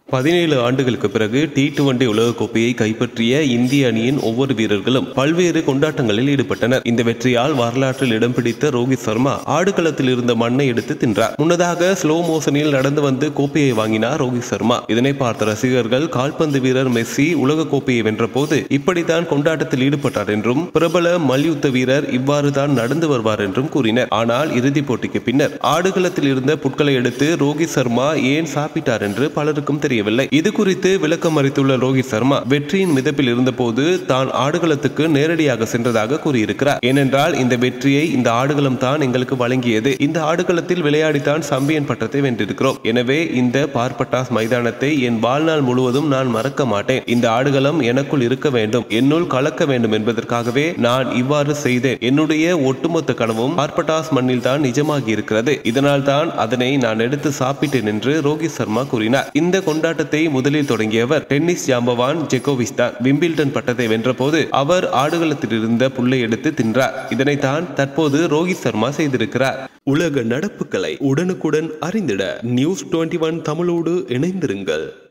பதினேழு ஆண்டுகளுக்கு பிறகு டி டுவெண்டி உலகக்கோப்பையை கைப்பற்றிய இந்திய அணியின் ஒவ்வொரு வீரர்களும் பல்வேறு கொண்டாட்டங்களில் ஈடுபட்டனர் இந்த வெற்றியால் வரலாற்றில் இடம் பிடித்த ரோஹித் சர்மா ஆடுகளத்தில் இருந்த மண்ணை எடுத்து தின்றார் முன்னதாக ஸ்லோ மோஷனில் நடந்து வந்து கோப்பையை வாங்கினார் ரோஹித் சர்மா இதனை பார்த்த ரசிகர்கள் கால்பந்து வீரர் மெஸ்ஸி உலக கோப்பையை வென்றபோது இப்படித்தான் கொண்டாட்டத்தில் ஈடுபட்டார் என்றும் பிரபல மல்யுத்த வீரர் இவ்வாறு தான் நடந்து வருவார் என்றும் கூறினர் ஆனால் இறுதிப் போட்டிக்கு பின்னர் ஆடுகளத்தில் இருந்த புட்களை எடுத்து ரோஹித் சர்மா ஏன் சாப்பிட்டார் என்று பலருக்கும் தெரியவில்லை இது குறித்து விளக்கம் அளித்துள்ள ரோஹித் சர்மா வெற்றியின் மிதப்பில் இருந்தபோது தான் ஆடுகளத்துக்கு நேரடியாக சென்றதாக கூறியிருக்கிறார் ஏனென்றால் இந்த வெற்றியை இந்த ஆடுகளம் தான் எங்களுக்கு வழங்கியது இந்த ஆடுகளத்தில் விளையாடித்தான் சம்பியன் பட்டத்தை வென்றிருக்கிறோம் எனவே இந்த பார்பட்டாஸ் மைதானத்தை என் வாழ்நாள் முழுவதும் நான் மறக்க மாட்டேன் இந்த ஆடுகளம் எனக்குள் இருக்க வேண்டும் என்னுள் கலக்க வேண்டும் என்பதற்காகவே நான் இவ்வாறு செய்தேன் என்னுடைய ஒட்டுமொத்த கனவும் பார்பட்டாஸ் மண்ணில் தான் நிஜமாகி இருக்கிறது இதனால் தான் அதனை நான் எடுத்து சாப்பிட்டேன் என்று ரோஹித் சர்மா கூறினார் இந்த கொண்டாட்டத்தை முதலில் தொடங்கியவர் டென்னிஸ் ஜாம்பவான் ஜெகோவிச் தான் விம்பிள்டன் பட்டத்தை வென்றபோது அவர் ஆடுகளத்தில் இருந்த புல்லை எடுத்து தின்றார் இதனைத்தான் தற்போது ரோஹித் சர்மா செய்திருக்கிறார் உலக நடப்புகளை உடனுக்குடன் அறிந்திட நியூஸ் டுவெண்ட்டி ஒன் தமிழோடு இணைந்திருங்கள்